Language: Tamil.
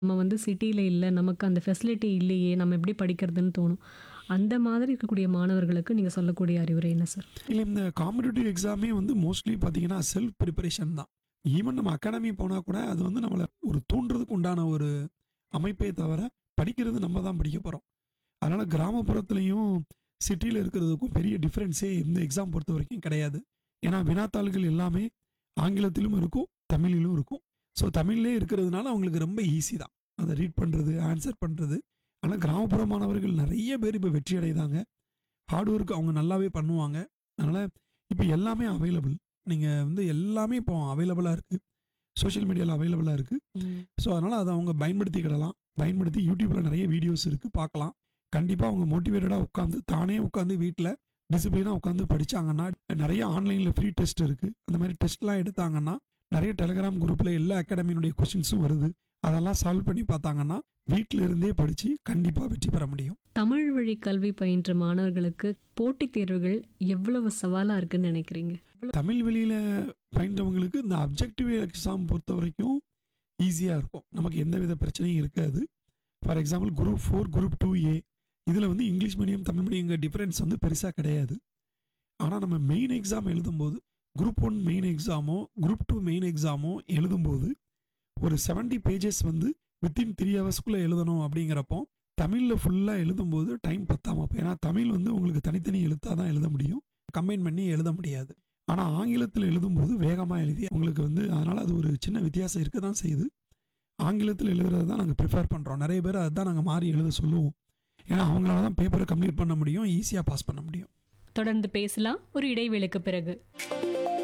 நம்ம வந்து சிட்டியில் இல்லை நமக்கு அந்த ஃபெசிலிட்டி இல்லையே நம்ம எப்படி படிக்கிறதுன்னு தோணும் அந்த மாதிரி இருக்கக்கூடிய மாணவர்களுக்கு நீங்கள் சொல்லக்கூடிய அறிவுரை என்ன சார் இல்லை இந்த காம்படிட்டிவ் எக்ஸாமே வந்து மோஸ்ட்லி பார்த்தீங்கன்னா செல்ஃப் ப்ரிப்பரேஷன் தான் ஈவன் நம்ம அகாடமி போனால் கூட அது வந்து நம்மளை ஒரு தூண்டுறதுக்கு உண்டான ஒரு அமைப்பே தவிர படிக்கிறது நம்ம தான் படிக்க போகிறோம் அதனால் கிராமப்புறத்துலேயும் சிட்டியில் இருக்கிறதுக்கும் பெரிய டிஃப்ரென்ஸே இந்த எக்ஸாம் பொறுத்த வரைக்கும் கிடையாது ஏன்னா வினாத்தாள்கள் எல்லாமே ஆங்கிலத்திலும் இருக்கும் தமிழிலும் இருக்கும் ஸோ தமிழ்லே இருக்கிறதுனால அவங்களுக்கு ரொம்ப ஈஸி தான் அதை ரீட் பண்ணுறது ஆன்சர் பண்ணுறது ஆனால் கிராமப்புற மாணவர்கள் நிறைய பேர் இப்போ வெற்றி அடைதாங்க ஹார்ட் ஒர்க் அவங்க நல்லாவே பண்ணுவாங்க அதனால் இப்போ எல்லாமே அவைலபிள் நீங்கள் வந்து எல்லாமே இப்போ அவைலபிளாக இருக்குது சோஷியல் மீடியாவில் அவைலபிளாக இருக்குது ஸோ அதனால் அதை அவங்க பயன்படுத்திக்கிடலாம் பயன்படுத்தி யூடியூப்பில் நிறைய வீடியோஸ் இருக்குது பார்க்கலாம் கண்டிப்பாக அவங்க மோட்டிவேட்டடாக உட்காந்து தானே உட்காந்து வீட்டில் டிசிப்ளினாக உட்காந்து படித்தாங்கன்னா நிறைய ஆன்லைனில் ஃப்ரீ டெஸ்ட் இருக்குது அந்த மாதிரி டெஸ்ட்லாம் எடுத்தாங்கன்னா நிறைய டெலிகிராம் குரூப்பில் எல்லா அகாடமியினுடைய கொஷின்ஸும் வருது அதெல்லாம் சால்வ் பண்ணி பார்த்தாங்கன்னா வீட்டில் இருந்தே படித்து கண்டிப்பாக வெற்றி பெற முடியும் தமிழ் வழி கல்வி பயின்ற மாணவர்களுக்கு போட்டித் தேர்வுகள் எவ்வளவு சவாலாக இருக்குன்னு நினைக்கிறீங்க தமிழ் வெளியில் பயின்றவங்களுக்கு இந்த அப்ஜெக்டிவ் எக்ஸாம் பொறுத்த வரைக்கும் ஈஸியாக இருக்கும் நமக்கு எந்த வித பிரச்சனையும் இருக்காது for example group four group two A இதில் வந்து English medium Tamil medium difference வந்து பெருசாக கிடையாது ஆனால் நம்ம மெயின் எக்ஸாம் எழுதும்போது குரூப் ஒன் மெயின் எக்ஸாமோ குரூப் டூ மெயின் எக்ஸாமோ எழுதும்போது ஒரு 70 பேஜஸ் வந்து வித்தின் த்ரீ ஹவர்ஸ்க்குள்ளே எழுதணும் அப்படிங்கிறப்போ தமிழில் ஃபுல்லாக எழுதும்போது டைம் பத்தாம போய் ஏன்னா தமிழ் வந்து உங்களுக்கு தனித்தனி எழுத்தாக தான் எழுத முடியும் கம்பைன் பண்ணி எழுத முடியாது ஆனால் ஆங்கிலத்தில் எழுதும்போது வேகமாக எழுதி உங்களுக்கு வந்து அதனால் அது ஒரு சின்ன வித்தியாசம் இருக்க தான் செய்யுது ஆங்கிலத்தில் எழுதுறது தான் நாங்கள் ப்ரிஃபர் பண்ணுறோம் நிறைய பேர் அதுதான் நாங்கள் மாறி எழுத சொல்லுவோம் ஏன்னா அவங்களால தான் பேப்பரை கம்ப்ளீட் பண்ண முடியும் ஈஸியாக பாஸ் பண்ண முடியும் தொடர்ந்து பேசலாம் ஒரு இடைவேளைக்கு பிறகு